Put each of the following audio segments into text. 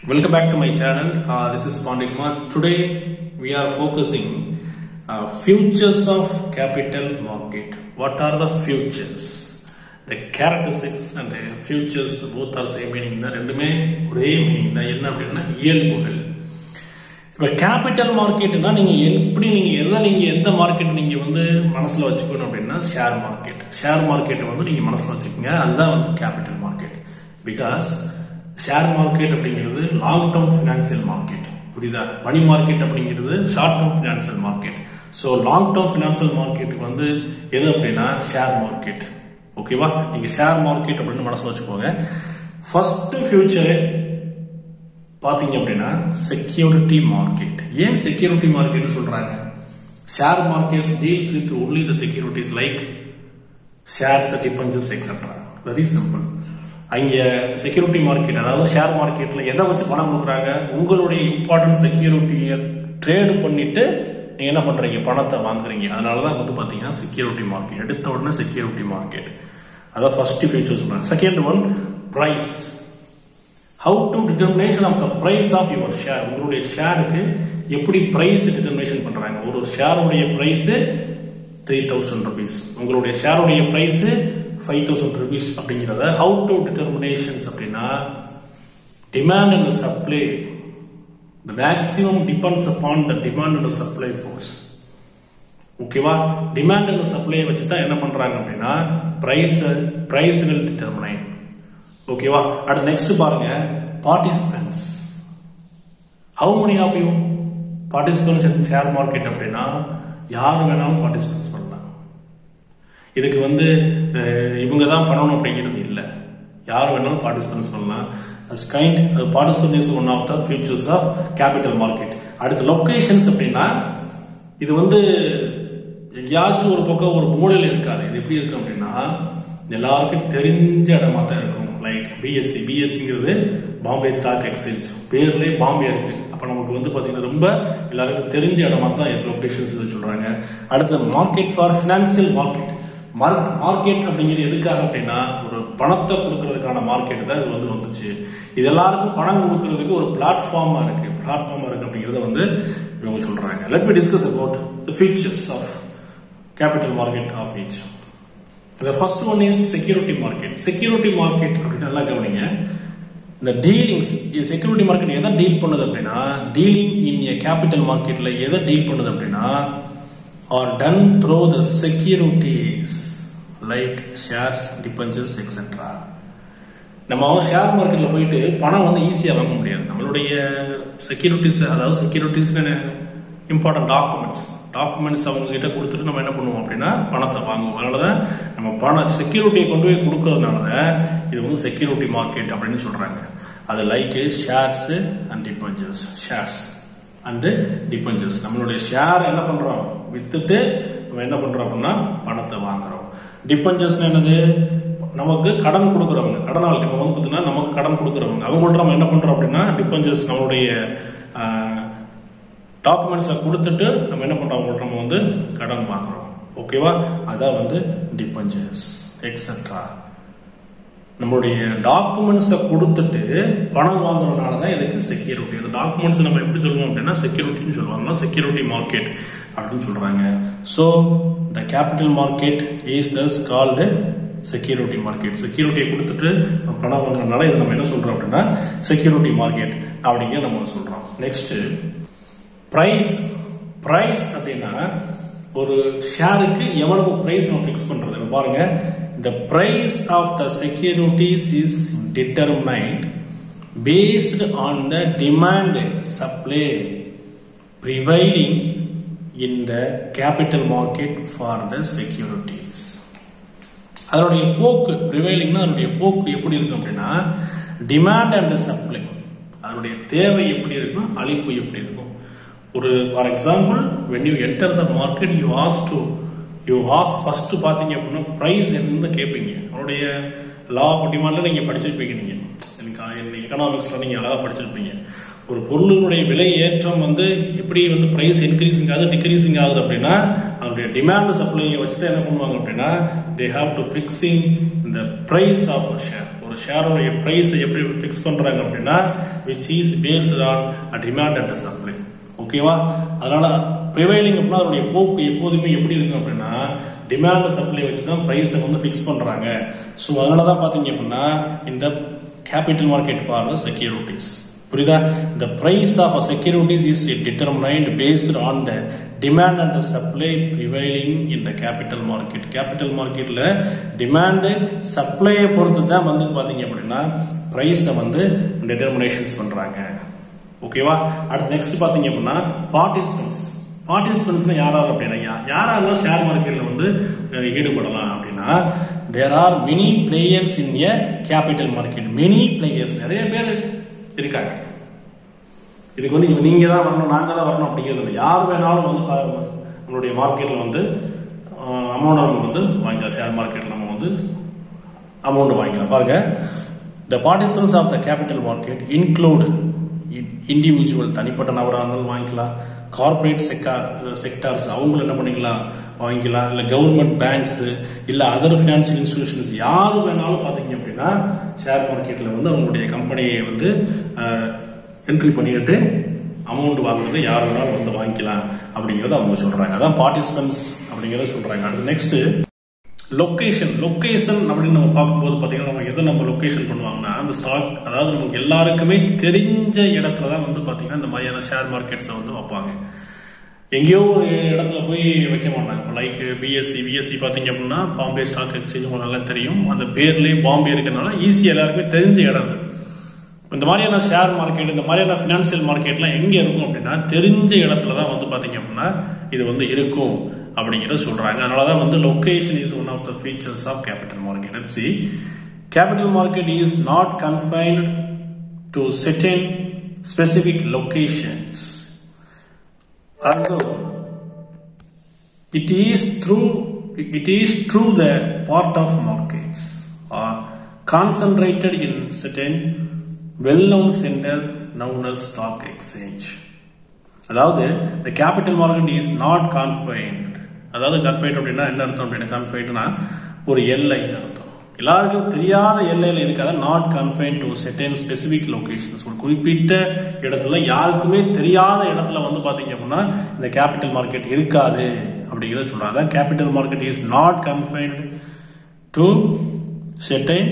Welcome back to my channel. Uh, this is Pandit Kumar. Today we are focusing uh, futures of capital market. What are the futures? The characteristics and the futures both are same meaning தான் ரெண்டுமே ஒரே meaning தான் என்ன அப்படின்னா இயல்புகள் இப்போ capital மார்க்கெட்னா நீங்க எப்படி நீங்க எதை நீங்க எந்த மார்க்கெட் நீங்க வந்து மனசுல வச்சுக்கணும் அப்படின்னா ஷேர் மார்க்கெட் ஷேர் மார்க்கெட் வந்து நீங்க மனசுல வச்சுக்கோங்க அதுதான் வந்து capital market because share market அப்படிங்கிறது லாங் டேர்ம் ஃபினான்சியல் மார்க்கெட் புரியுதா மணி மார்க்கெட் அப்படிங்கிறது short term financial market so long term financial மார்க்கெட்டுக்கு வந்து எது அப்படின்னா ஷேர் மார்க்கெட் ஓகேவா நீங்க ஷேர் மார்க்கெட் அப்படின்னு மனசுல வச்சுக்கோங்க ஃபர்ஸ்ட் ஃபியூச்சர் பாத்தீங்க அப்படின்னா செக்யூரிட்டி மார்க்கெட் ஏன் செக்யூரிட்டி மார்க்கெட் சொல்றாங்க share markets deals with only the securities like shares debentures etcetera very simple அங்க செக்யூரிட்டி மார்க்கெட் அதாவது ஷேர் மார்க்கெட்ல எதை வச்சு பணம் கொடுக்குறாங்க உங்களுடைய இம்பார்ட்டன்ட் செக்யூரிட்டியை ட்ரேடு பண்ணிட்டு நீங்க என்ன பண்றீங்க பணத்தை வாங்குறீங்க அதனாலதான் வந்து பாத்தீங்கன்னா செக்யூரிட்டி மார்க்கெட் எடுத்த உடனே செக்யூரிட்டி மார்க்கெட் அதான் ஃபர்ஸ்ட் ஃபீச்சர் சொல்றாங்க second one price how to determination of the price of your share உங்களுடைய ஷேருக்கு எப்படி பிரைஸ் டிட்டர்மினேஷன் பண்றாங்க ஒரு ஷேருடைய பிரைஸ் த்ரீ தௌசண்ட் ருபீஸ் உங்களுடைய ஷேருடைய பிரைஸ் ஃபைவ் தௌசண்ட் ருபீஸ் அப்படிங்கிறத ஹவு டு டிட்டர்மினேஷன்ஸ் அப்படின்னா demand and supply the maximum depends upon the demand and supply force ஓகேவா டிமாண்ட் அண்ட் சப்ளையை வச்சு தான் என்ன பண்றாங்க அப்படின்னா பிரைஸ் பிரைஸ் வில் டிட்டர்மினைன் ஓகேவா அடுத்து நெக்ஸ்ட் பாருங்க participants how many of you participants in share market அப்படின்னா யார் வேணாலும் பார்ட்டிசிபென்ட்ஸ் பண்ணலாம் இதுக்கு வந்து அஹ், இவங்க தான் பண்ணணும் அப்படிங்கிறது இல்லை யார் வேணாலும் பார்ட்டிசிபென்ட்ஸ் பண்ணலாம் as kind participant is one of the features of capital market அடுத்து லொகேஷன்ஸ் அப்படின்னா இது வந்து எங்கேயாச்சும் ஒரு பக்கம் ஒரு மூலையில் இருக்காது இது எப்படி இருக்கு அப்படின்னா எல்லாருக்கும் தெரிஞ்ச இடமா தான் இருக்கும் லைக் பிஎஸ்சி பிஎஸ்சிங்கிறது பாம்பே ஸ்டாக் எக்ஸ்சேஞ்ச் பேர்லேயே பாம்பே இருக்கு அப்போ நமக்கு வந்து பார்த்தீங்கன்னா ரொம்ப எல்லாருக்கும் தெரிஞ்ச இடமா தான் லொகேஷன்ஸ் இது சொல்றாங்க அடுத்து market for financial market market அப்படிங்கிறது எதுக்காக அப்படின்னா ஒரு பணத்தை கொடுக்கறதுக்கான மார்க்கெட் தான் இது வந்து வந்துச்சு இது எல்லாருக்கும் பணம் கொடுக்கறதுக்கு ஒரு பிளாட்ஃபார்மா இருக்கு பிளாட்ஃபார்மா இருக்கு அப்படிங்கறத வந்து இவங்க சொல்றாங்க let me discuss about the features of capital market of each The first one is security market. Security market அப்படின்னு நல்லா கவனிங்க இந்த டீலிங்ஸ் இது செக்யூரிட்டி மார்க்கெட் எதை டீல் பண்ணுது அப்படின்னா டீலிங் இன் ஏ கேபிட்டல் மார்க்கெட்ல எதை டீல் பண்ணுது அப்படின்னா are done through the securities like shares debentures etcetera நம்ம ஷேர் மார்க்கெட்ல போயிட்டு பணம் வந்து ஈஸியா வாங்க முடியாது நம்மளுடைய செக்யூரிட்டிஸ் அதாவது செக்யூரிட்டிஸ் இம்பார்ட்டன்ட் டாக்குமெண்ட்ஸ் டாக்குமெண்ட்ஸ் அவங்க கிட்ட கொடுத்துட்டு நம்ம என்ன பண்ணுவோம் அப்படின்னா பணத்தை வாங்குவோம் அதனாலதான் நம்ம பண செக்யூரிட்டியை கொண்டு போய் கொடுக்கறதுனால இது வந்து செக்யூரிட்டி மார்க்கெட் அப்படின்னு சொல்றாங்க அது like shares and debentures shares and debentures நம்மளுடைய ஷேர் என்ன பண்றோம் வித்துட்டு நம்ம என்ன பண்றோம் அப்படின்னா பணத்தை வாங்குறோம் டிபஞ்சர்ஸ் என்னது நமக்கு கடன் கொடுக்குறவங்க கடனாளி நம்ம வந்து பார்த்தீங்கன்னா நமக்கு கடன் கொடுக்குறவங்க அவங்கள்ட்ட நம்ம என்ன பண்றோம் அப்படின்னா டிபஞ்சர்ஸ் நம்மளுடைய டாக்குமெண்ட்ஸை கொடுத்துட்டு நம்ம என்ன பண்றோம் அவங்கள்ட்ட நம்ம வந்து கடன் வாங்குறோம் ஓகேவா அதான் வந்து டிபஞ்சர்ஸ் எக்ஸெட்ரா நம்மளுடைய டாக்குமெண்ட்ஸை கொடுத்துட்டு பணம் வாங்குறதுனால தான் இதுக்கு செக்யூரிட்டி அந்த டாக்குமெண்ட்ஸ் நம்ம எப்படி சொல்லுவோம் அப்படின்னா செக்யூரிட்டின்னு சொல்லுவாங்க செக்யூரிட்டி மார்க்கெட் அப்படின்னு சொல்றாங்க so the capital market is thus called security market செக்யூரிட்டியை கொடுத்துட்டு நம்ம பணம் வாங்குறதுனால இதை நம்ம என்ன சொல்றோம் அப்படின்னா செக்யூரிட்டி மார்க்கெட் அப்படிங்க நம்ம சொல்றோம் நெக்ஸ்ட் பிரைஸ் பிரைஸ் அப்படின்னா ஒரு ஷேருக்கு எவ்வளவு பிரைஸ் நம்ம ஃபிக்ஸ் பண்றது இப்ப பாருங்க the price of the securities is determined based on the demand supply prevailing in the capital market for the securities அதனுடைய போக்கு ப்ரிவைலிங்னா அதனுடைய போக்கு எப்படி இருக்கும் அப்படின்னா டிமாண்ட் அண்ட் சப்ளை அதனுடைய தேவை எப்படி இருக்கும் அளிப்பு எப்படி இருக்கும் ஒரு for example when you enter the market you has to you has first பாத்தீங்க அப்படின்னா பிரைஸ் என்னன்னு கேட்பீங்க அவருடைய லா ஆஃப் டிமாண்ட்ல நீங்க படிச்சிருப்பீங்க நீங்க எக்கனாமிக்ஸ்ல நீங்க அழகா படிச்சிருப்பீங்க ஒரு பொருளுடைய விலை ஏற்றம் வந்து எப்படி வந்து பிரைஸ் இன்க்ரீசிங் ஆகுது டிக்ரீசிங் ஆகுது அப்படின்னா அதனுடைய டிமாண்ட் சப்ளையை வச்சு தான் என்ன பண்ணுவாங்க அப்படின்னா தே ஹாவ் டு ஃபிக்ஸிங் இந்த பிரைஸ் ஆஃப் ஷேர் ஒரு ஒரு ஷேரோடைய பிரைஸ் எப்படி பிக்ஸ் பண்றாங்க அப்படின்னா which is based on demand and supply ஓகேவா அதனால ப்ரிவைலிங் அப்படின்னா அதனுடைய போக்கு எப்போதுமே எப்படி இருக்கும் அப்படின்னா டிமாண்ட் சப்ளை வச்சு தான் ப்ரைஸை வந்து ஃபிக்ஸ் பண்றாங்க ஸோ அதனால தான் பார்த்தீங்க அப்படின்னா இந்த capital market for the securities புரியுதா the price of a securities is determined based on the demand and supply prevailing in the capital market capital marketல demand supply பொறுத்து தான் வந்து பாத்தீங்க அப்படின்னா price வந்து determinations பண்றாங்க ஓகேவா அடுத்து நெக்ஸ்ட் பாத்தீங்க அப்படின்னா பார்ட்டிசிபென்ட்ஸ் பார்ட்டிசிபென்ட்ஸ்னா யார் யார் அப்படின்னா யா- யாரெல்லாம் ஷேர் மார்க்கெட்ல வந்து அஹ், ஈடுபடலாம் அப்படின்னா there are many players in a capital market many players நிறைய பேர் இருக்காங்க இதுக்கு வந்து இப்ப நீங்க தான் வரணும் நாங்க தான் வரணும் அப்படிங்கிறது இல்லை யார் வேணாலும் வந்து பா- நம்மளுடைய மார்க்கெட்ல வந்து அமௌண்ட் நம்ம வந்து வாங்கிக்கலாம் ஷேர் மார்க்கெட்ல நம்ம வந்து அமௌண்ட் வாங்கிக்கலாம் பாருங்க the participants of the capital market include individual தனிப்பட்ட நபராக இருந்தாலும் வாங்கிக்கலாம் கார்பரேட் செக்டார் செக்டார்ஸ் அவங்களும் என்ன பண்ணிக்கலாம் வாங்கிக்கலாம் இல்லை கவர்மெண்ட் பேங்க்ஸ் இல்லை அதர் ஃபினான்சியல் இன்ஸ்டிடியூஷன்ஸ் யாரு வேணாலும் பார்த்தீங்க அப்படின்னா ஷேர் மார்க்கெட்டில் வந்து அவங்களுடைய கம்பெனியை வந்து என்ட்ரி பண்ணிட்டு அமௌண்ட் வாங்குறது யார் வேணாலும் வந்து வாங்கிக்கலாம் அப்படிங்கிறத அவங்க சொல்றாங்க அதான் பார்ட்டிசிபென்ட்ஸ் அப்படிங்கிறத சொல்றாங்க அடுத்து நெக்ஸ்ட் லொகேஷன் லொகேஷன் அப்படின்னு நம்ம பார்க்கும்போது பார்த்தீங்கன்னா நம்ம எதை நம்ம லொகேஷன் பண்ணுவாங்கன்னா அந்த ஸ்டாக் அதாவது நமக்கு எல்லாருக்குமே தெரிஞ்ச இடத்துல தான் வந்து பார்த்தீங்கன்னா இந்த மாதிரியான ஷேர் மார்க்கெட்ஸை வந்து வைப்பாங்க எங்கேயோ ஒரு இடத்துல போய் வைக்க மாட்டாங்க இப்போ லைக் பிஎஸ்சி பிஎஸ்சி பார்த்தீங்க அப்படின்னா பாம்பே ஸ்டாக் எக்ஸ்சேஞ்ச் உங்களுக்கு நல்லா தெரியும் அந்த பேர்லேயே பாம்பே இருக்கிறனால ஈஸியாக எல்லாருக்குமே தெரிஞ்ச இடம் அது இந்த மாதிரியான ஷேர் மார்க்கெட் இந்த மாதிரியான ஃபினான்சியல் மார்க்கெட்லாம் எங்கே இருக்கும் அப்படின்னா தெரிஞ்ச இடத்துல தான் வந்து பார்த்தீங்க அப்படின்னா இது வந்து இருக்கும் அப்படிங்கிறத சொல்றாங்க அதனால தான் வந்து location is one of the features of capital market let's see capital market is not confined to certain specific locations although it is true it is true the part of markets are concentrated in certain well-known center known as stock exchange அதாவது the capital market is not confined அதாவது confined அப்படின்னா என்ன அர்த்தம் அப்படின்னா confinedனா ஒரு எல்லை அர்த்தம் எல்லாருக்கும் தெரியாத எல்லையில இருக்காத not confine to certain specific locations ஒரு குறிப்பிட்ட இடத்துல யாருக்குமே தெரியாத இடத்துல வந்து பாத்தீங்க அப்படின்னா இந்த கேபிட்டல் மார்க்கெட் இருக்காது அப்படிங்கிறத சொல்றாங்க capital market is not confined to certain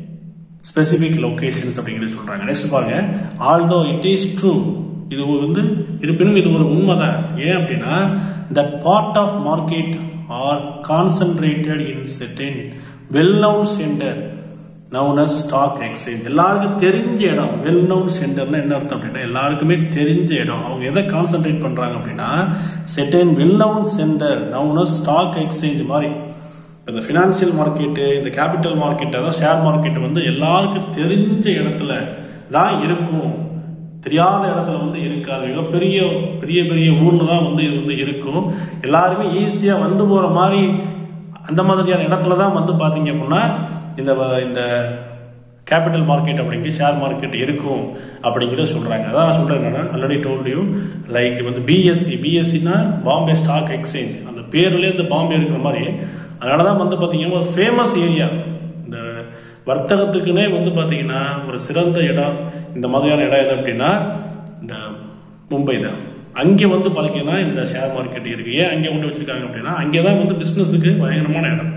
specific locations அப்படிங்கிறது சொல்றாங்க நெக்ஸ்ட் பாருங்க ஆல்தோ இட் இஸ் ட்ரூ இது வந்து இருப்பினும் இது ஒரு உண்மைதான் ஏன் அப்படின்னா that part of market are concentrated in certain well known centre known as stock exchange எல்லாருக்கும் தெரிஞ்ச இடம் வெல் நவுன் சென்டர்னா என்ன அர்த்தம் அப்படின்னா எல்லாருக்குமே தெரிஞ்ச இடம் அவங்க எதை கான்சென்ட்ரேட் பண்றாங்க அப்படின்னா certain well known centre known as stock exchange மாதிரி இந்த ஃபினான்சியல் மார்க்கெட்டு இந்த கேபிட்டல் மார்க்கெட் அதாவது ஷேர் மார்க்கெட் வந்து எல்லாருக்கும் தெரிஞ்ச இடத்துல தான் இருக்கும் தெரியாத இடத்துல வந்து இருக்காது மிகப்பெரிய பெரிய பெரிய ஊர்ல தான் வந்து இது வந்து இருக்கும் எல்லாருமே ஈஸியா வந்து போற மாதிரி அந்த மாதிரியான இடத்துல தான் வந்து பாத்தீங்க அப்படின்னா இந்த வ- இந்த கேபிட்டல் மார்க்கெட் அப்படிங்கிற ஷேர் மார்க்கெட் இருக்கும் அப்படிங்கிறத சொல்றாங்க அதான் நான் சொல்றேன் என்னன்னா ஆல்ரெடி டோல்ட் யூ லைக் வந்து பிஎஸ்சி பிஎஸ்சினா பாம்பே ஸ்டாக் எக்ஸ்சேஞ்ச் அந்த பேர்லேயே இந்த பாம்பே இருக்கிற மாதிரி அதனால தான் வந்து பார்த்தீங்கன்னா ஃபேமஸ் ஏரியா இந்த வர்த்தகத்துக்குன்னே வந்து பார்த்தீங்கன்னா ஒரு சிறந்த இடம் இந்த மாதிரியான இடம் எது அப்படின்னா இந்த மும்பை தான் அங்கே வந்து பார்த்தீங்கன்னா இந்த ஷேர் மார்க்கெட் இருக்கு ஏன் அங்கே கொண்டு வச்சிருக்காங்க அப்படின்னா அங்கே தான் வந்து பிஸ்னஸுக்கு பயங்கரமான இடம்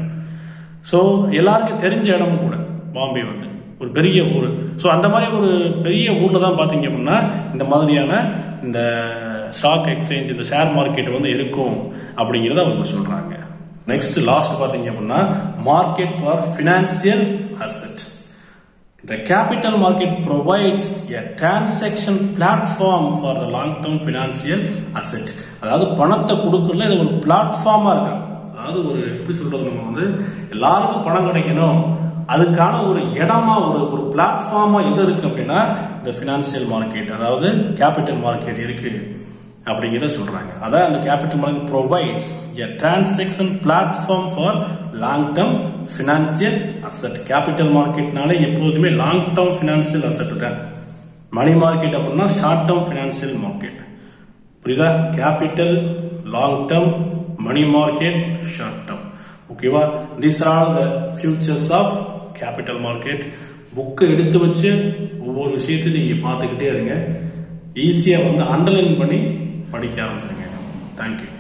ஸோ எல்லாருக்கும் தெரிஞ்ச இடமும் கூட பாம்பே வந்து ஒரு பெரிய ஊர் ஸோ அந்த மாதிரி ஒரு பெரிய ஊர்ல தான் பார்த்தீங்க அப்படின்னா இந்த மாதிரியான இந்த ஸ்டாக் எக்ஸ்சேஞ்ச் இந்த ஷேர் மார்க்கெட் வந்து இருக்கும் அப்படிங்கிறத அவங்க சொல்றாங்க நெக்ஸ்ட் லாஸ்ட் பார்த்தீங்க அப்படின்னா market for financial asset The capital market provides a transaction platform for the long-term financial asset. அதாவது பணத்தை கொடுக்கறதுல இது ஒரு பிளாட்ஃபார்மா இருக்கா அதாவது ஒரு எப்படி சொல்றது நம்ம வந்து எல்லாருக்கும் பணம் கிடைக்கணும் அதுக்கான ஒரு இடமா ஒரு ஒரு பிளாட்ஃபார்மா எது இருக்கு அப்படின்னா இந்த ஃபினான்சியல் மார்க்கெட் அதாவது கேபிட்டல் மார்க்கெட் இருக்கு அப்படிங்கிறத சொல்றாங்க அதான் அந்த capital market provides a transaction platform for long term financial asset capital மார்க்கெட்னாலே எப்போதுமே லாங் டேர்ம் ஃபினான்சியல் அசெட் தான் மணி மார்க்கெட் அப்படின்னா ஷார்ட் டேர்ம் ஃபினான்சியல் மார்க்கெட் புரியுதா capital long term money market short term ஓகேவா these are the features of capital market புக்கை எடுத்து வச்சு ஒவ்வொரு விஷயத்தையும் நீங்கள் பார்த்துக்கிட்டே இருங்க ஈஸியாக வந்து அண்டர்லைன் பண்ணி படிக்க ஆரம்பிச்சிருங்க தேங்க்யூ